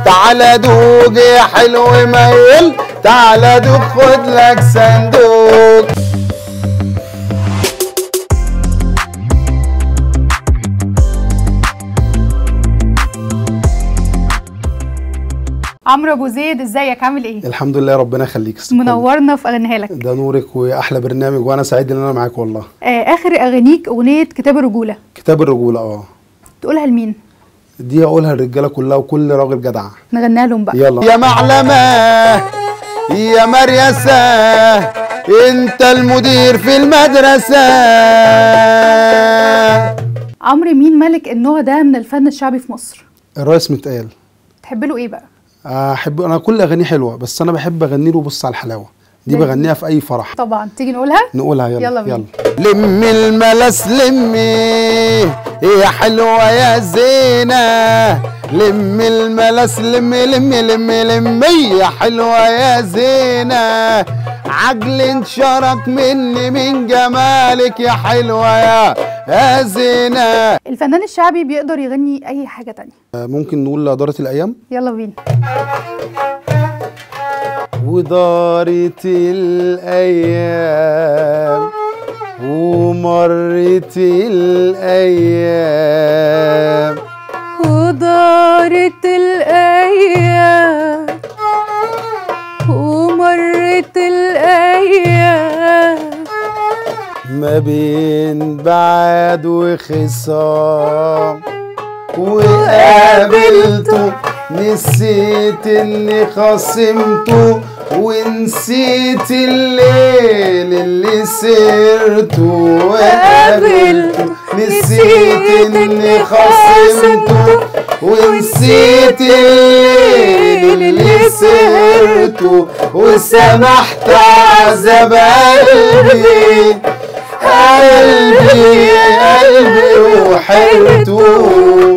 تعالى دوق يا حلو ميل تعالى دوق خد لك صندوق عمرو ابو زيد ازيك عامل ايه الحمد لله ربنا يخليك منورنا في اغنيها لك ده نورك واحلى برنامج وانا سعيد ان انا معاك والله آه اخر اغانيك اغنيه كتاب الرجوله كتاب الرجوله اه تقولها لمين دي اقولها للرجاله كلها وكل راجل جدع نغنيها لهم بقى يلا يا معلمة يا مريسة انت المدير في المدرسة عمرو مين ملك النوع ده من الفن الشعبي في مصر الرئيس متقال تحب له ايه بقى احب انا كل اغانيه حلوه بس انا بحب اغني له بص على الحلاوه دي ده- بغنيها في اي فرح طبعا تيجي نقولها نقولها يلا يلا بينا. لمي الملس لمي يا حلوة يا زينة لمي الملس لمي لمي لمي لمي يا حلوة يا زينة عقل انشرك مني من جمالك يا حلوة يا يا زينة الفنان الشعبي بيقدر يغني اي حاجه تانية ممكن نقول لدارة الأيام يلا بينا ودارت الأيام ومرت الأيام ودارت الايام ومرت الايام ما بين بعد وخصام وقابلته نسيت اني خصمته ونسيت الليل اللي سرته وقابلته نسيت اني خصمته ونسيت الليل اللي سهرته وسمحت عذاب قلبي قلبي قلبي وحيرته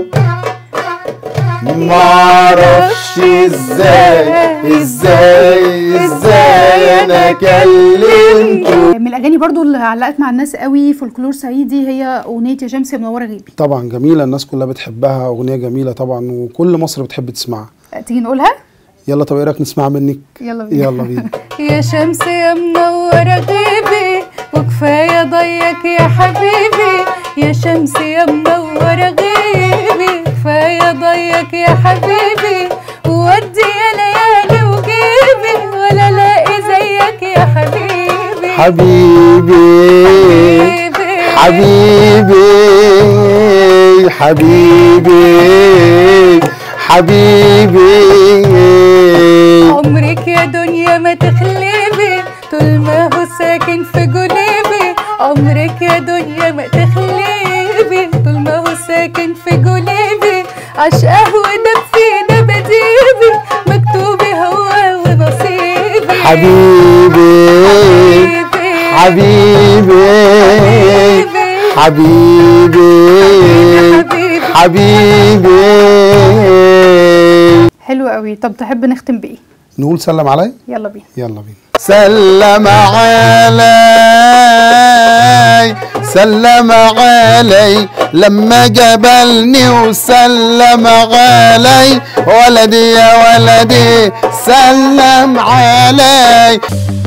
معرفش ازاي ازاي ازاي انا كلمته من الاغاني برضو اللي علقت مع الناس قوي فولكلور صعيدي هي اغنيه يا شمس يا منوره غيبي طبعا جميله الناس كلها بتحبها اغنيه جميله طبعا وكل مصر بتحب تسمعها آه، تيجي نقولها يلا طب ايه رايك نسمعها منك يلا بينا يلا بينا يا شمس يا منورة غيبي وكفاية ضيك يا حبيبي يا شمس يا منورة غيبي كفاية ضيك يا حبيبي ودي يا ليالي وجيبي ولا لاقي زيك يا حبيبي حبيبي حبيبي حبيبي حبيبي حبيبي عمرك يا دنيا ما تخلبي طول ما هو ساكن في جنيبي عمرك يا دنيا ما تخلبي طول ما هو ساكن في جنيبي عشقه ودب في دباديبي مكتوبي هو ونصيبي حبيبي حبيبي حبيبي حبيبي حبيبي حلو قوي طب تحب نختم بايه نقول سلم علي يلا بينا يلا بينا سلم علي سلم علي لما جبلني وسلم علي ولدي يا ولدي سلم علي